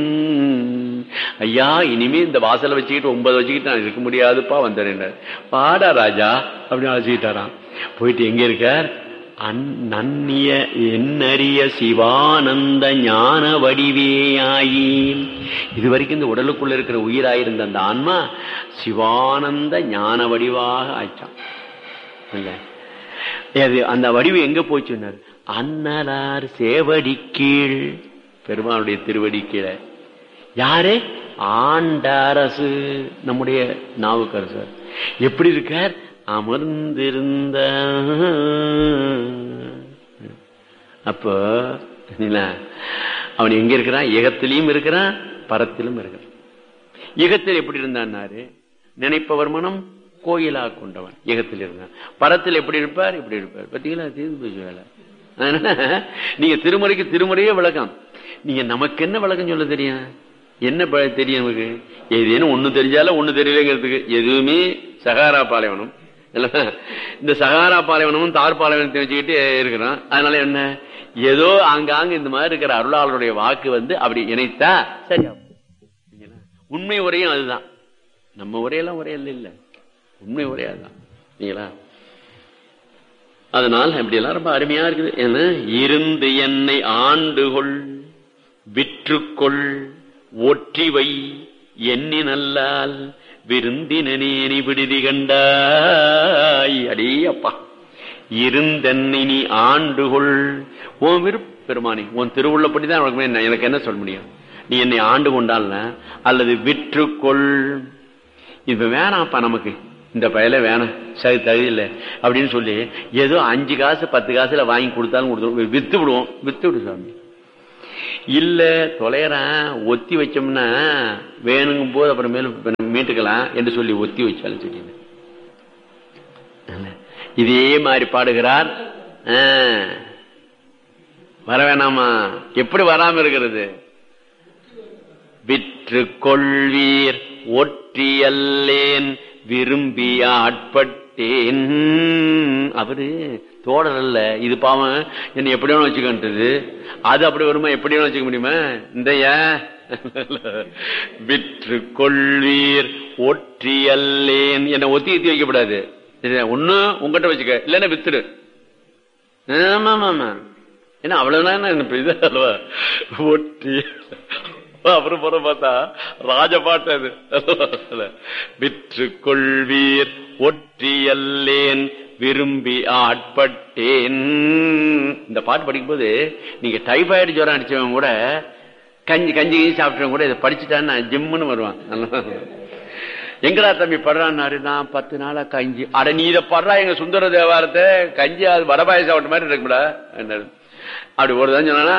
ஐயா இனிமே இந்த வாசலை வச்சுக்கிட்டு ஒன்பது வச்சுக்கிட்டு நான் இருக்க முடியாதுப்பா வந்தேன் பாடா ராஜா அப்படின்னு அழைச்சிக்கிட்டாராம் போயிட்டு எங்க இருக்கார் அந் நன்னிய என்னறிய சிவானந்த ஞான வடிவேயாயி இது வரைக்கும் இந்த உடலுக்குள்ள இருக்கிற உயிராயிருந்த அந்த ஆன்மா சிவானந்த ஞான வடிவாக ஆயிட்டான் இல்ல அது அந்த வடிவு எங்க போச்சுன்னார் அன்னலார் சேவடி கீழ் பெருமானுடைய திருவடி கீழே யாரு ஆண்டாரசு நம்முடைய நாவுக்கரசர் எப்படி இருக்கார் அமர்ந்திருந்த அப்போ அவன் எங்க இருக்கிறான் ஏகத்திலையும் இருக்கிறான் பரத்திலும் இருக்கிறான் ஈகத்தில் எப்படி இருந்தான்னாரு நினைப்பவர் மனம் கோயிலா கொண்டவன் ஏகத்தில் இருந்தான் பரத்தில் எப்படி இருப்பார் இப்படி இருப்பார் பார்த்தீங்களா தீர்ந்து போச்சு வேலை நீங்க திருமுறைக்கு திருமுறையே விளக்கம் நீங்க நமக்கு என்ன விளக்கம் சொல்ல தெரியும் என்ன தெரியும் நமக்கு ஏதேனும் ஒண்ணு தெரிஞ்சாலும் ஒண்ணு தெரியலங்கிறதுக்கு எதுவுமே சகாரா பாலைவனம் இந்த சகாரா பாலைவனமும் தார் பாலைவனத்தை வச்சுக்கிட்டு இருக்கிறோம் அதனால என்ன ஏதோ ஆங்காங்க இந்த மாதிரி இருக்கிற அருளாளருடைய வாக்கு வந்து அப்படி இணைத்தா சரியா உண்மை உரையும் அதுதான் நம்ம உரையெல்லாம் ஒரே இல்லை இல்ல உண்மை ஒரே அதுதான் நீங்களா அதனால் அப்படி எல்லாம் ரொம்ப அருமையா இருக்குது ஏன்னா இருந்து என்னை ஆண்டுகொள் விற்றுக்கொள் ஒற்றிவை எண்ணி நல்லால் விருந்தினேனி விடுதி கண்டாய் அடே அப்பா இருந்தென்னை நீ ஆண்டுகொள் உன் விருப்ப பெருமானி உன் திருவுள்ளப்படிதான் உனக்கு எனக்கு என்ன சொல்ல முடியும் நீ என்னை ஆண்டு கொண்டால் அல்லது விற்றுக்கொள் இப்ப வேணாம்ப்பா நமக்கு இந்த பயல வேணாம் சரி தகுதியில்லை அப்படின்னு சொல்லி ஏதோ அஞ்சு காசு பத்து காசுல வாங்கி கொடுத்தாலும் கொடுத்துருவோம் வித்து விடுவோம் வித்து விடு சாமி இல்ல தொலைறான் ஒத்தி வச்சோம்னா வேணுங்கும் போது அப்புறம் மேலும் மீட்டுக்கலாம் என்று சொல்லி ஒத்தி வச்சாலும் சரி இதே மாதிரி பாடுகிறார் வர வேணாமா எப்படி வராம இருக்கிறது விற்று கொள்வீர் ஒற்றியல்லேன் விரும்பி ஆட்பட்டேன் அவரு தோழர் அல்ல இது பாவம் என்ன எப்படி வேணும் வச்சுக்கின்றது அது அப்படி வருமா எப்படி வேணும் வச்சுக்க முடியுமா இந்த விற்று கொள்வீர் ஒற்றியல்லேன் என்ன ஒத்தி எத்தி வைக்கப்படாது ஒண்ணு உங்ககிட்ட வச்சுக்க இல்லன்னா வித்துடு ஆமா ஆமா ஏன்னா அவ்வளவுதான் இது அல்லவா ஒற்றி அப்புறம் புறம் பார்த்தா ராஜபாட்டு அது விற்று கொள்வீர் ஒற்றியல்லேன் விரும்பி ஆட்பட்டேன் இந்த பாட்டு படிக்கும்போது நீங்க டைபாய்டு ஜுரம் அடிச்சவங்க கூட கஞ்சி கஞ்சி கஞ்சி சாப்பிட்டவங்க கூட இதை படிச்சுட்டான்னு ஜிம்முன்னு வருவான் எங்கடா தம்பி படுறான்னாரு நான் பத்து நாளா கஞ்சி அட நீ இதை படுறா எங்க சுந்தர தேவாரத்தை கஞ்சி அது வடபாய சாப்பிட்ட மாதிரி இருக்குடா அப்படி ஒரு தான் சொன்னா